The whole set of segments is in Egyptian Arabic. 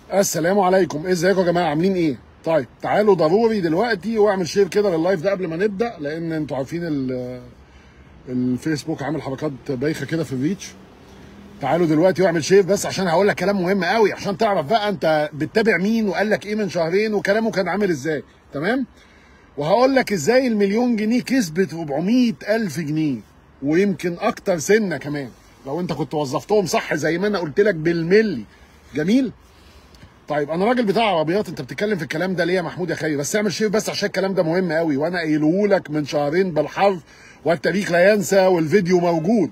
السلام عليكم ازيكم يا جماعه عاملين ايه طيب تعالوا ضروري دلوقتي واعمل شير كده لللايف ده قبل ما نبدا لان انتوا عارفين ال- الفيسبوك عامل حركات بايخه كده في الريتش تعالوا دلوقتي واعمل شير بس عشان هقول لك كلام مهم قوي عشان تعرف بقى انت بتتابع مين وقال لك ايه من شهرين وكلامه كان عامل ازاي تمام وهقول لك ازاي المليون جنيه كسبت 400 الف جنيه ويمكن اكتر سنه كمان لو انت كنت وظفتهم صح زي ما انا قلت لك بالملي جميل طيب انا راجل بتاع عربيات انت بتتكلم في الكلام ده ليه يا محمود يا خير بس اعمل شير بس عشان الكلام ده مهم قوي وانا قايله لك من شهرين بالحرف والتاريخ لا ينسى والفيديو موجود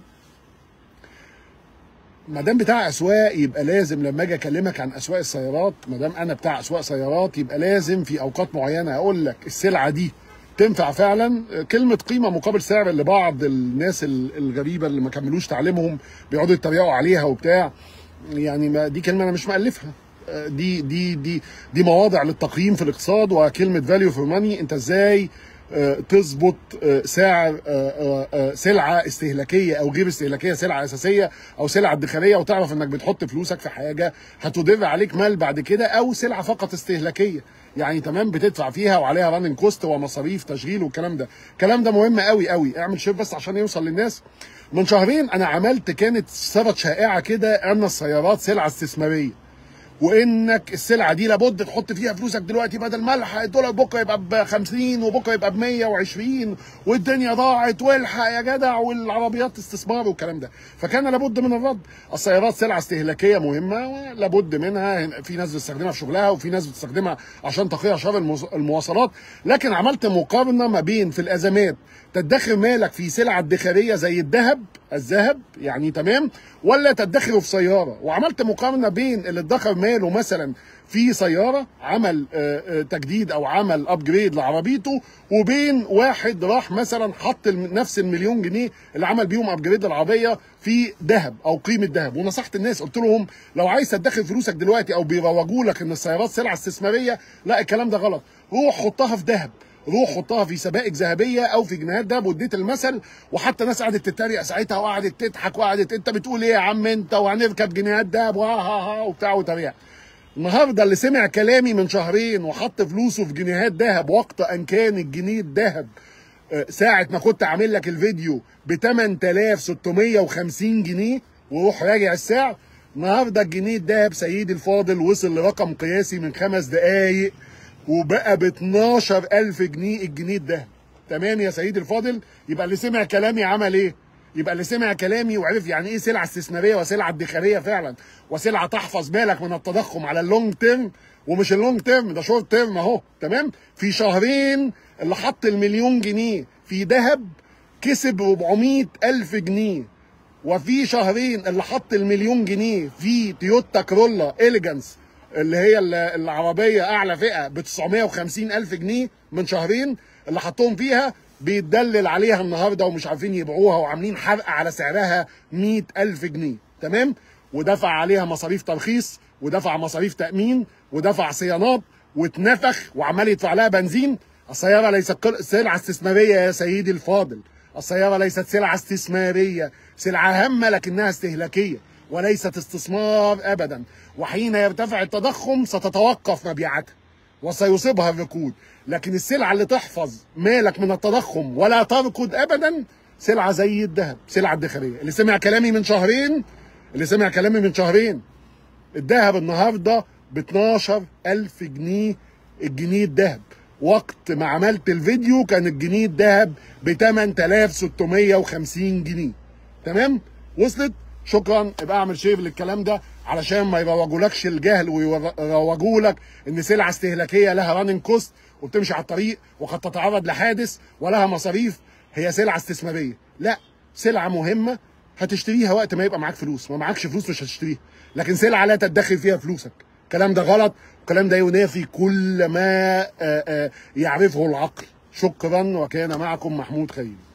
ما دام بتاع اسواق يبقى لازم لما اجي اكلمك عن اسواق السيارات ما دام انا بتاع اسواق سيارات يبقى لازم في اوقات معينه اقول لك السلعه دي تنفع فعلا كلمه قيمه مقابل سعر اللي بعض الناس ال- الغريبه اللي ما كملوش تعليمهم بيقعدوا يتريقوا عليها وبتاع يعني ما دي كلمه انا مش مالفها آه، دي دي دي دي مواضع للتقييم في الاقتصاد وكلمه فاليو فور ماني انت ازاي آه، تظبط آه، سعر آه، آه، آه، سلعه استهلاكيه او غير استهلاكيه سلعه اساسيه او سلعه ادخاريه وتعرف انك بتحط فلوسك في حاجه هتدر عليك مال بعد كده او سلعه فقط استهلاكيه يعني تمام بتدفع فيها وعليها راننج كوست ومصاريف تشغيل والكلام ده الكلام ده مهم قوي قوي اعمل شير بس عشان يوصل للناس من شهرين انا عملت كانت ثبت شائعه كده ان السيارات سلعه استثماريه وانك السلعه دي لابد تحط فيها فلوسك دلوقتي بدل ملح الدولار بكره يبقى ب 50 وبكره يبقى ب 120 والدنيا ضاعت والحق يا جدع والعربيات استثمار والكلام ده فكان لابد من الرد السيارات سلعه استهلاكيه مهمه لابد منها في ناس بتستخدمها في شغلها وفي ناس بتستخدمها عشان تقيها شر المواص- المواصلات لكن عملت مقارنه ما بين في الازمات تدخر مالك في سلعه ادخاريه زي الذهب الذهب يعني تمام ولا تدخره في سياره وعملت مقارنه بين اللي ادخر ماله مثلا في سياره عمل آه، آه، تجديد او عمل ابجريد لعربيته وبين واحد راح مثلا حط الم- نفس المليون جنيه اللي عمل بيهم ابجريد للعربيه في ذهب او قيمه ذهب ونصحت الناس قلت لهم لو عايز تدخر فلوسك دلوقتي او بيروجوا لك ان السيارات سلعه استثماريه لا الكلام ده غلط روح حطها في ذهب روح حطها في سبائك ذهبيه او في جنيهات دهب واديت المثل وحتى ناس قعدت تتريق ساعتها وقعدت تضحك وقعدت انت بتقول ايه يا عم انت وهنركب جنيهات دهب وها ها ها وبتاع وتريق النهارده اللي سمع كلامي من شهرين وحط فلوسه في جنيهات ذهب وقت ان كان الجنيه الذهب آه، ساعة ما كنت عامل لك الفيديو ب 8650 جنيه وروح راجع السعر النهارده الجنيه الذهب سيدي الفاضل وصل لرقم قياسي من خمس دقايق وبقى ب 12000 جنيه الجنيه الذهب تمام يا سيدي الفاضل يبقى اللي سمع كلامي عمل ايه؟ يبقى اللي سمع كلامي وعرف يعني ايه سلعه استثماريه وسلعه ادخاريه فعلا وسلعه تحفظ بالك من التضخم على اللونج تيرم ومش اللونج تيرم ده شورت تيرم اهو تمام في شهرين اللي حط المليون جنيه في ذهب كسب 400 الف جنيه وفي شهرين اللي حط المليون جنيه في تويوتا كرولا اليجانس اللي هي ال- العربيه اعلى فئه ب 950 الف جنيه من شهرين اللي حطهم فيها بيتدلل عليها النهارده ومش عارفين يبيعوها وعاملين حرقه على سعرها 100 الف جنيه تمام ودفع عليها مصاريف ترخيص ودفع مصاريف تامين ودفع صيانات واتنفخ وعمال يدفع لها بنزين السياره ليست قل- سلعه استثماريه يا سيدي الفاضل السياره ليست سلعه استثماريه سلعه هامه لكنها استهلاكيه وليست استثمار ابدا وحين يرتفع التضخم ستتوقف مبيعاتها وسيصيبها الركود لكن السلعه اللي تحفظ مالك من التضخم ولا تركض ابدا سلعه زي الذهب سلعه ادخاريه اللي سمع كلامي من شهرين اللي سمع كلامي من شهرين الذهب النهارده ب 12000 جنيه الجنيه الذهب وقت ما عملت الفيديو كان الجنيه الذهب ب 8650 جنيه تمام وصلت شكرا ابقى اعمل شير للكلام ده علشان ما يروجولكش الجهل ويروجوا لك ان سلعه استهلاكيه لها راننج كوست وبتمشي على الطريق وقد تتعرض لحادث ولها مصاريف هي سلعه استثماريه لا سلعه مهمه هتشتريها وقت ما يبقى معاك فلوس ما معكش فلوس مش هتشتريها لكن سلعه لا تدخر فيها فلوسك الكلام ده غلط الكلام ده ينافي كل ما آه، آه، يعرفه العقل شكرا وكان معكم محمود خير